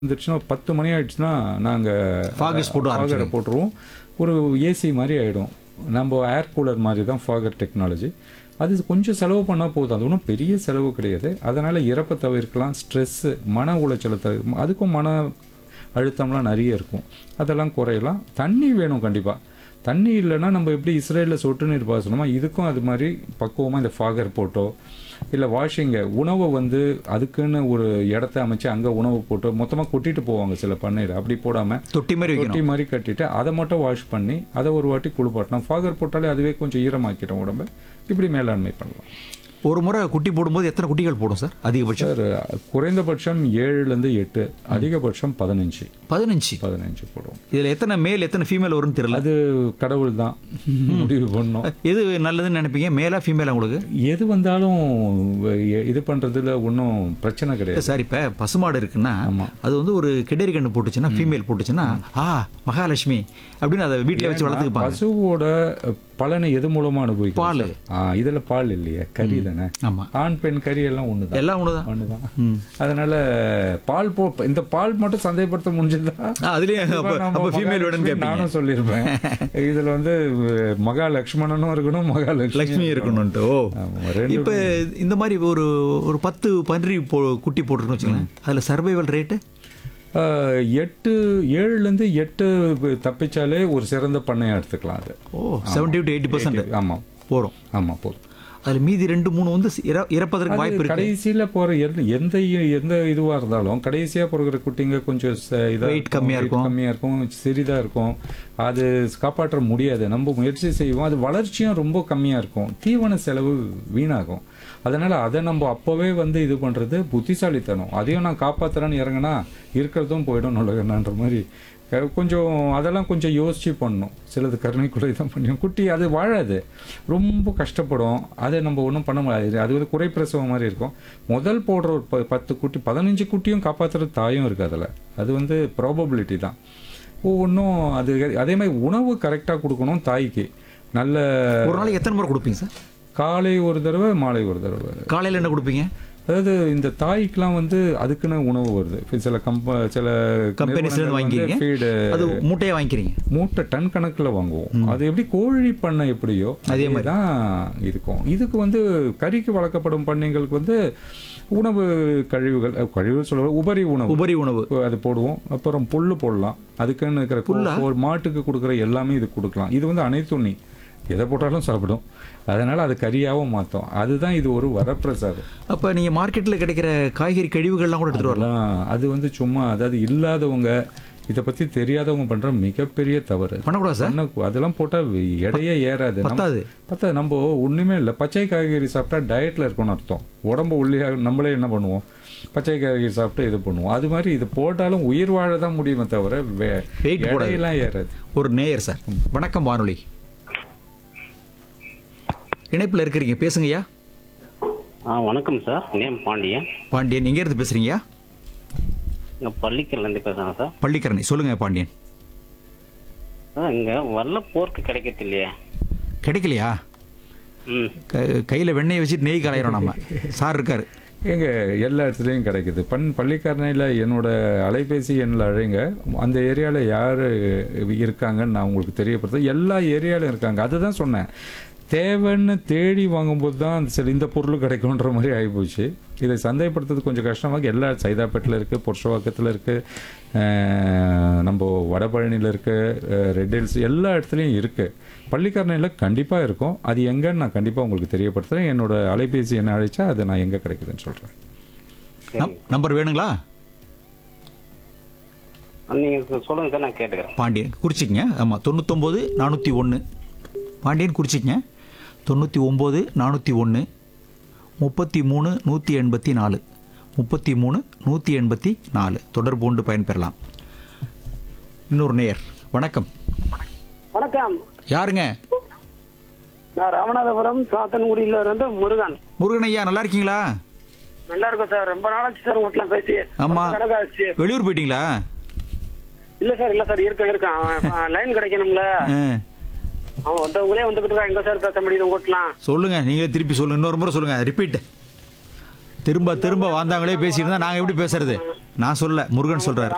வந்துருச்சுன்னா பத்து மணி ஆயிடுச்சுன்னா நாங்கள் Foggers போட்டு ஃபாகரை போட்டுருவோம் ஒரு ஏசி மாதிரி ஆகிடும் நம்ம ஏர் கூலர் மாதிரி தான் ஃபாகர் டெக்னாலஜி அது கொஞ்சம் செலவு பண்ணால் போதும் அது ஒன்றும் பெரிய செலவு கிடையாது அதனால் இறப்பை தவிர்க்கலாம் ஸ்ட்ரெஸ்ஸு மன உளைச்சலை தவிர அதுக்கும் மன அழுத்தம்லாம் நிறைய இருக்கும் அதெல்லாம் குறையலாம் தண்ணி வேணும் கண்டிப்பாக தண்ணி இல்லைன்னா நம்ம எப்படி இஸ்ரேலில் சொட்டு நீர் பாசனமோ இதுக்கும் அது மாதிரி பக்குவமாக இந்த ஃபாகர் போட்டோ இல்லை வாஷிங்க உணவை வந்து அதுக்குன்னு ஒரு இடத்த அமைச்சு அங்கே உணவு போட்டு மொத்தமாக கொட்டிட்டு போவாங்க சில பண்ணையில் அப்படி போடாமல் தொட்டி மாதிரி வைக்கணும் தொட்டி மாதிரி கட்டிட்டு அதை மட்டும் வாஷ் பண்ணி அதை ஒரு வாட்டி குளிப்பாட்டணும் ஃபாகர் போட்டாலே அதுவே கொஞ்சம் ஈரமாக்கிட்டோம் உடம்பு இப்படி மேலாண்மை பண்ணலாம் ஒரு முறை குட்டி போடும்போது எத்தனை குட்டிகள் போடும் சார் அதிகபட்சம் சார் குறைந்தபட்சம் ஏழுலேருந்து எட்டு அதிகபட்சம் பதினஞ்சு பதினஞ்சு பதினஞ்சு போடுவோம் இதுல எத்தனை மேல் எத்தனை ஃபீமேல் வரும்னு தெரியல அது கடவுள் தான் முடிவு பண்ணோம் எது நல்லதுன்னு நினைப்பீங்க மேலா ஃபீமேலா உங்களுக்கு எது வந்தாலும் எ- இது பண்றதுல ஒன்றும் பிரச்சனை கிடையாது சார் இப்ப பசுமாடு இருக்குன்னா அது வந்து ஒரு கிடரி கண்ணு போட்டுச்சுன்னா ஃபீமேல் போட்டுச்சுன்னா ஆ மகாலட்சுமி அப்படின்னு அதை வீட்டில் வச்சு வளர்த்துக்குப்பாங்க பசுவோட பலனை எது மூலமா அனுபவிக்கும் பால். இதுல பால் இல்லையே கறி தானே ஆமா ஆண் பெண் கறி எல்லாம் ஒண்ணுதான் எல்லாம் ஒண்ணுதான் ஒண்ணுதான் ம். அதனால பால் போ இந்த பால் மட்டும் சந்தைப்படுத்த முடிஞ்சதா ஆ, அதுலயே அப்ப இப்ப நம்ம அப்ப ஃபீமேல் வேணும்னு மகாலட்சுமி கேட்பீங்க நானும் சொல்லியிருப்பேன் இதுல வந்து அஹ், மகா லக்ஷ்மணனும் இருக்கணும் மகாலட்சுமி லக்ஷ்மி இருக்கணும்ட்டு ஓ ஆமா, ரெண்டு இப்ப இந்த மாதிரி ஒரு ஒரு பத்து பன்றி போ குட்டி போட்டுருன்னு வச்சுக்கோங்க அதுல சர்வைவல் ரேட்டு அஹ், எட்டு ஏழுல இருந்து எட்டு தப்பிச்சாலே ஒரு சிறந்த பண்ணையா எடுத்துக்கலாம் அது ஓ செவன்டி டு எயிட்டி பர்சன்ட் ஆமா போறோம் ஆமா போதும் அதுல மீதி ரெண்டு மூணு வந்து இற- இறப்பதற்கு வாய்ப்பு இருக்கு கடைசியில போற எந்த- எந்த இ- எந்த இதுவா இருந்தாலும் கடைசியா பிறகுற குட்டிங்க கொஞ்சம் ச- இதா Weight இருக்கும், கம்மியா weight இருக்கும். கம்மியா இருக்கும் சிறிதா இருக்கும் அது காப்பாற்ற முடியாது நம்ம முயற்சி செய்வோம் அது வளர்ச்சியும் ரொம்ப கம்மியா இருக்கும் தீவன செலவு வீணாகும் அதனால அதை நம்ம அப்பவே வந்து இது பண்றது புத்திசாலித்தனம் அதையும் நான் காப்பாத்துறேன்னு இறங்கினா இருக்கிறதும் போயிடும் நுழையணுன்ற மாதிரி அஹ் கொஞ்சம் அதெல்லாம் கொஞ்சம் யோசிச்சு பண்ணணும் சிலது கருணை குறை தான் பண்ணியும் குட்டி அது வாழாது ரொம்ப கஷ்டப்படும் அதை நம்ம ஒன்றும் பண்ண முடியாது அது வந்து குறைப்பிரசவம் மாதிரி இருக்கும் முதல் போடுற ஒரு ப- பத்து குட்டி பதினஞ்சு குட்டியும் காப்பாற்றுற தாயும் இருக்கு அதில் அது வந்து ப்ராபபிலிட்டி தான் ஒவ்வொன்றும் அது அதே மாதிரி உணவு கரெக்டாக கொடுக்கணும் தாய்க்கு நல்ல ஒரு நாளைக்கு எத்தனை முறை கொடுப்பீங்க சார் காலை ஒரு தடவை மாலை ஒரு தடவை காலையில என்ன கொடுப்பீங்க அதாவது இந்த தாய்க்கெல்லாம் வந்து அதுக்குன்னு உணவு வருது இப்ப சில கம்ப சில கம்பெனிஸ்ல இருந்து வாங்கிக்கிறீங்க ஃபீடு அது மூட்டையா வாங்கிக்கிறீங்க மூட்டை டன் கணக்குல வாங்குவோம் அது எப்படி கோழி பண்ணை எப்படியோ அதே மாதிரி தான் இருக்கும் இதுக்கு வந்து கறிக்கு வளர்க்கப்படும் பண்ணைங்களுக்கு வந்து உணவு கழிவுகள் அஹ், கழிவு சொல்ல உபரி உணவு உபரி உணவு அது போடுவோம் அப்புறம் புல்லு போடலாம் அதுக்குன்னு இருக்கிற கோ- ஒரு மாட்டுக்கு கொடுக்குற எல்லாமே இது கொடுக்கலாம் இது வந்து அனைத்துண்ணி எதை போட்டாலும் சாப்பிடும் அதனால அது கறியாவும் மாத்தோம் அதுதான் இது ஒரு வரப்பிரசாதம் அப்ப நீங்க மார்க்கெட்ல கிடைக்கிற காய்கறி கழிவுகள்லாம் கூட எடுத்துட்டு வரலாம் அதெல்லாம் அது வந்து சும்மா அதாவது இல்லாதவங்க இதை பத்தி தெரியாதவங்க பண்ற மிகப்பெரிய தவறு பண்ணக்கூடாது சார் பண்ண- அதெல்லாம் போட்டா எடையே ஏறாது நம்ம- பத்தாது பத்தாது நம்ம ஒண்ணுமே இல்லை பச்சை காய்கறி சாப்பிட்டா டயட்ல இருக்கணும்னு அர்த்தம் உடம்பு ஒல்லியாக நம்மளே என்ன பண்ணுவோம் பச்சை காய்கறி சாப்பிட்டு இது பண்ணுவோம் அது மாதிரி இது போட்டாலும் உயிர் வாழ தான் முடியுமே தவிர வே- Weight போடாது. எடையெல்லாம் ஏறாது ஒரு நேயர் சார் வணக்கம் வானொலி இணைப்புல இருக்கிறீங்க பேசுங்கய்யா ஆ வணக்கம் சார் நேம் பாண்டியன் பாண்டியன் எங்க இருந்து பேசுறீங்கய்யா இங்கே பள்ளிக்கல்லேருந்து பேசுகிறேன் சார் பள்ளிக்கரணை சொல்லுங்க பாண்டியன் சார் இங்கே வரல போர்க்கு கிடைக்கிறது இல்லையே கிடைக்கலையா ம் க- கையில வெண்ணெயை வச்சுட்டு நெய் கலையிறோம் நம்ம சார் இருக்காரு எங்க எல்லா இடத்துலையும் கிடைக்குது பண் பள்ளிக்கரணையில் என்னோட அலைபேசி எண்ணில் அழைங்க அந்த ஏரியாவில் யார் இருக்காங்கன்னு நான் உங்களுக்கு தெரியப்படுத்த எல்லா ஏரியாவிலும் இருக்காங்க அதுதான் சொன்னேன் தேவைன்னு தேடி வாங்கும்போது தான் அந்த சில இந்த பொருள் கிடைக்கும்ன்ற மாதிரி ஆகிப்போச்சு இதை சந்தைப்படுத்துறது கொஞ்சம் கஷ்டமாக எல்லா சைதாப்பேட்டில் இருக்குது புருஷவாக்கத்தில் இருக்குது நம்ம வடபழனியில் இருக்குது ரெட் ஹில்ஸ் எல்லா இடத்துலையும் இருக்குது பள்ளிக்கரணையில் கண்டிப்பாக இருக்கும் அது எங்கன்னு நான் கண்டிப்பாக உங்களுக்கு தெரியப்படுத்துகிறேன் என்னோட அலைபேசி என்ன அழைச்சா அது நான் எங்கே கிடைக்குதுன்னு சொல்கிறேன் நம்- நம்பர் வேணுங்களா நீங்கள் சொல்லுங்கள் சார் நான் கேட்டுக்கிறேன் பாண்டியன் குறிச்சிக்கங்க ஆமாம் தொண்ணூத்தொம்பது நானூற்றி ஒன்று பாண்டியன் குறிச்சிக்கங்க தொண்ணூற்றி ஒம்பது நானூற்றி ஒன்று முப்பத்தி மூணு நூற்றி எண்பத்தி நாலு முப்பத்தி மூணு நூற்றி எண்பத்தி நாலு தொடர்பு கொண்டு பயன்பெறலாம் இன்னொரு நேயர் வணக்கம் வணக்கம் யாருங்க நான் ராமநாதபுரம் சாத்தன்குடியில இருந்து முருகன் முருகன் ஐயா நல்லா இருக்கீங்களா நல்லா இருக்கும் சார் ரொம்ப நாளாச்சு சார் உங்கள்கிட்ட பேசி ஆமா ரொம்ப கணக்காச்சு வெளியூர் போயிட்டீங்களா இல்ல சார் இல்ல சார் இருக்க இருக்கான் அவன் லைன் கிடைக்கணும்ல ஆ, அவன் வந்தவங்களே வந்துகிட்டு இருக்கான் எங்க சார் பேச முடியுது உங்கள்கிட்டலாம் சொல்லுங்க நீங்களே திருப்பி சொல்லுங்க இன்னொரு முறை சொல்லுங்க ரிப்பீட் திரும்ப திரும்ப வந்தாங்களே பேசிட்டு இருந்தா நாங்க எப்படி பேசுறது நான் சொல்ல முருகன் சொல்றாரு